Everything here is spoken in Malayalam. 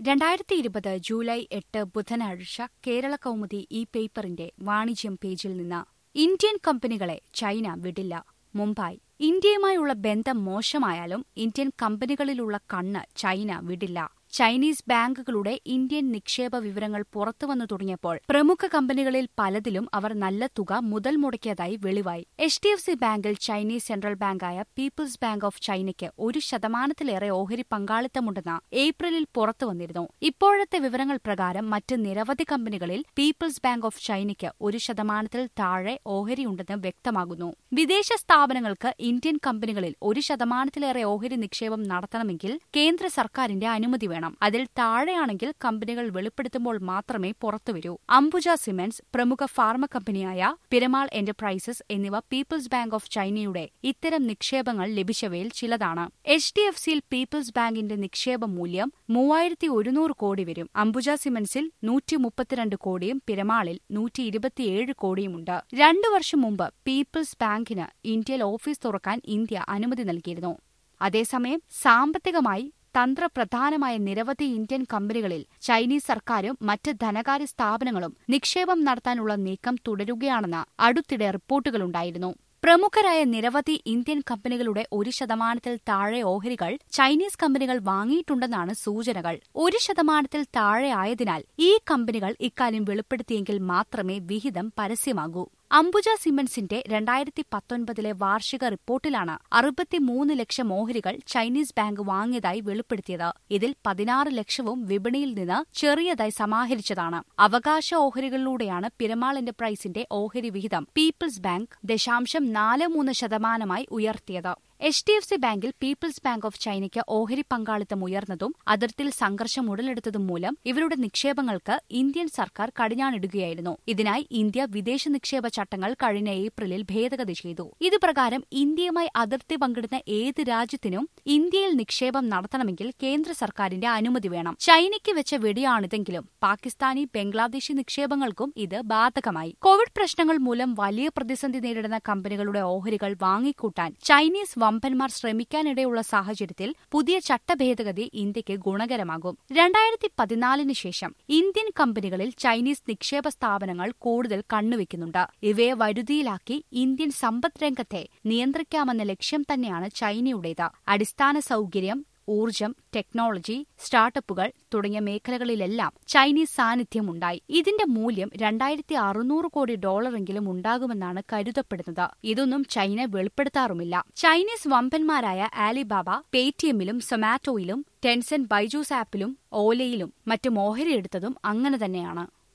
രണ്ടായിരത്തി ഇരുപത് ജൂലൈ എട്ട് ബുധനാഴ്ച കേരള കൗമുദി ഈ പേപ്പറിന്റെ വാണിജ്യം പേജിൽ നിന്ന് ഇന്ത്യൻ കമ്പനികളെ ചൈന വിടില്ല മുംബൈ ഇന്ത്യയുമായുള്ള ബന്ധം മോശമായാലും ഇന്ത്യൻ കമ്പനികളിലുള്ള കണ്ണ് ചൈന വിടില്ല ചൈനീസ് ബാങ്കുകളുടെ ഇന്ത്യൻ നിക്ഷേപ വിവരങ്ങൾ പുറത്തുവന്നു തുടങ്ങിയപ്പോൾ പ്രമുഖ കമ്പനികളിൽ പലതിലും അവർ നല്ല തുക മുതൽ മുടക്കിയതായി വെളിവായി എച്ച് ഡി എഫ് സി ബാങ്കിൽ ചൈനീസ് സെൻട്രൽ ബാങ്കായ പീപ്പിൾസ് ബാങ്ക് ഓഫ് ചൈനയ്ക്ക് ഒരു ശതമാനത്തിലേറെ ഓഹരി പങ്കാളിത്തമുണ്ടെന്ന് ഏപ്രിലിൽ പുറത്തുവന്നിരുന്നു ഇപ്പോഴത്തെ വിവരങ്ങൾ പ്രകാരം മറ്റ് നിരവധി കമ്പനികളിൽ പീപ്പിൾസ് ബാങ്ക് ഓഫ് ചൈനയ്ക്ക് ഒരു ശതമാനത്തിൽ താഴെ ഓഹരിയുണ്ടെന്ന് വ്യക്തമാകുന്നു വിദേശ സ്ഥാപനങ്ങൾക്ക് ഇന്ത്യൻ കമ്പനികളിൽ ഒരു ശതമാനത്തിലേറെ ഓഹരി നിക്ഷേപം നടത്തണമെങ്കിൽ കേന്ദ്ര സർക്കാരിന്റെ അനുമതി വേണം അതിൽ താഴെയാണെങ്കിൽ കമ്പനികൾ വെളിപ്പെടുത്തുമ്പോൾ മാത്രമേ പുറത്തുവരൂ അംബുജ സിമന്റ്സ് പ്രമുഖ ഫാർമ കമ്പനിയായ പിരമാൾ എന്റർപ്രൈസസ് എന്നിവ പീപ്പിൾസ് ബാങ്ക് ഓഫ് ചൈനയുടെ ഇത്തരം നിക്ഷേപങ്ങൾ ലഭിച്ചവയിൽ ചിലതാണ് എച്ച് ഡി എഫ് സിയിൽ പീപ്പിൾസ് ബാങ്കിന്റെ നിക്ഷേപ മൂല്യം മൂവായിരത്തി ഒരുന്നൂറ് കോടി വരും അംബുജ സിമന്റ്സിൽ നൂറ്റി മുപ്പത്തിരണ്ട് കോടിയും പിരമാളിൽ നൂറ്റി ഇരുപത്തിയേഴ് കോടിയുമുണ്ട് രണ്ടു വർഷം മുമ്പ് പീപ്പിൾസ് ബാങ്കിന് ഇന്ത്യയിൽ ഓഫീസ് തുറക്കാൻ ഇന്ത്യ അനുമതി നൽകിയിരുന്നു അതേസമയം സാമ്പത്തികമായി തന്ത്രപ്രധാനമായ നിരവധി ഇന്ത്യൻ കമ്പനികളിൽ ചൈനീസ് സർക്കാരും മറ്റ് ധനകാര്യ സ്ഥാപനങ്ങളും നിക്ഷേപം നടത്താനുള്ള നീക്കം തുടരുകയാണെന്ന് അടുത്തിടെ റിപ്പോർട്ടുകളുണ്ടായിരുന്നു പ്രമുഖരായ നിരവധി ഇന്ത്യൻ കമ്പനികളുടെ ഒരു ശതമാനത്തിൽ താഴെ ഓഹരികൾ ചൈനീസ് കമ്പനികൾ വാങ്ങിയിട്ടുണ്ടെന്നാണ് സൂചനകൾ ഒരു ശതമാനത്തിൽ താഴെ ആയതിനാൽ ഈ കമ്പനികൾ ഇക്കാര്യം വെളിപ്പെടുത്തിയെങ്കിൽ മാത്രമേ വിഹിതം പരസ്യമാകൂ അംബുജ സിമന്റ്സിന്റെ രണ്ടായിരത്തി പത്തൊൻപതിലെ വാർഷിക റിപ്പോർട്ടിലാണ് അറുപത്തിമൂന്ന് ലക്ഷം ഓഹരികൾ ചൈനീസ് ബാങ്ക് വാങ്ങിയതായി വെളിപ്പെടുത്തിയത് ഇതിൽ പതിനാറ് ലക്ഷവും വിപണിയിൽ നിന്ന് ചെറിയതായി സമാഹരിച്ചതാണ് അവകാശ ഓഹരികളിലൂടെയാണ് പിരമാൾ എന്റർപ്രൈസിന്റെ ഓഹരി വിഹിതം പീപ്പിൾസ് ബാങ്ക് ദശാംശം നാല് മൂന്ന് ശതമാനമായി ഉയർത്തിയത് എച്ച് ഡി എഫ് സി ബാങ്കിൽ പീപ്പിൾസ് ബാങ്ക് ഓഫ് ചൈനയ്ക്ക് ഓഹരി പങ്കാളിത്തം ഉയർന്നതും അതിർത്തിയിൽ സംഘർഷം ഉടലെടുത്തതും മൂലം ഇവരുടെ നിക്ഷേപങ്ങൾക്ക് ഇന്ത്യൻ സർക്കാർ കടിഞ്ഞാണിടുകയായിരുന്നു ഇതിനായി ഇന്ത്യ വിദേശ നിക്ഷേപ ചട്ടങ്ങൾ കഴിഞ്ഞ ഏപ്രിലിൽ ഭേദഗതി ചെയ്തു ഇതുപ്രകാരം ഇന്ത്യയുമായി അതിർത്തി പങ്കിടുന്ന ഏത് രാജ്യത്തിനും ഇന്ത്യയിൽ നിക്ഷേപം നടത്തണമെങ്കിൽ കേന്ദ്ര സർക്കാരിന്റെ അനുമതി വേണം ചൈനയ്ക്ക് വെച്ച വെടിയാണിതെങ്കിലും പാകിസ്ഥാനി ബംഗ്ലാദേശി നിക്ഷേപങ്ങൾക്കും ഇത് ബാധകമായി കോവിഡ് പ്രശ്നങ്ങൾ മൂലം വലിയ പ്രതിസന്ധി നേരിടുന്ന കമ്പനികളുടെ ഓഹരികൾ വാങ്ങിക്കൂട്ടാൻ ചൈനീസ് വമ്പന്മാർ ശ്രമിക്കാനിടയുള്ള സാഹചര്യത്തിൽ പുതിയ ചട്ടഭേദഗതി ഇന്ത്യക്ക് ഗുണകരമാകും രണ്ടായിരത്തി പതിനാലിന് ശേഷം ഇന്ത്യൻ കമ്പനികളിൽ ചൈനീസ് നിക്ഷേപ സ്ഥാപനങ്ങൾ കൂടുതൽ കണ്ണുവെക്കുന്നുണ്ട് ഇവയെ വരുതിയിലാക്കി ഇന്ത്യൻ സമ്പദ് രംഗത്തെ നിയന്ത്രിക്കാമെന്ന ലക്ഷ്യം തന്നെയാണ് ചൈനയുടേത് അടിസ്ഥാന സൗകര്യം ഊർജം ടെക്നോളജി സ്റ്റാർട്ടപ്പുകൾ തുടങ്ങിയ മേഖലകളിലെല്ലാം ചൈനീസ് സാന്നിധ്യമുണ്ടായി ഇതിന്റെ മൂല്യം രണ്ടായിരത്തി അറുന്നൂറ് കോടി ഡോളറെങ്കിലും ഉണ്ടാകുമെന്നാണ് കരുതപ്പെടുന്നത് ഇതൊന്നും ചൈന വെളിപ്പെടുത്താറുമില്ല ചൈനീസ് വമ്പന്മാരായ ആലിബാബ പേടിഎമ്മിലും സൊമാറ്റോയിലും ടെൻസൻ ബൈജൂസ് ആപ്പിലും ഓലയിലും മറ്റും ഓഹരിയെടുത്തതും അങ്ങനെ തന്നെയാണ്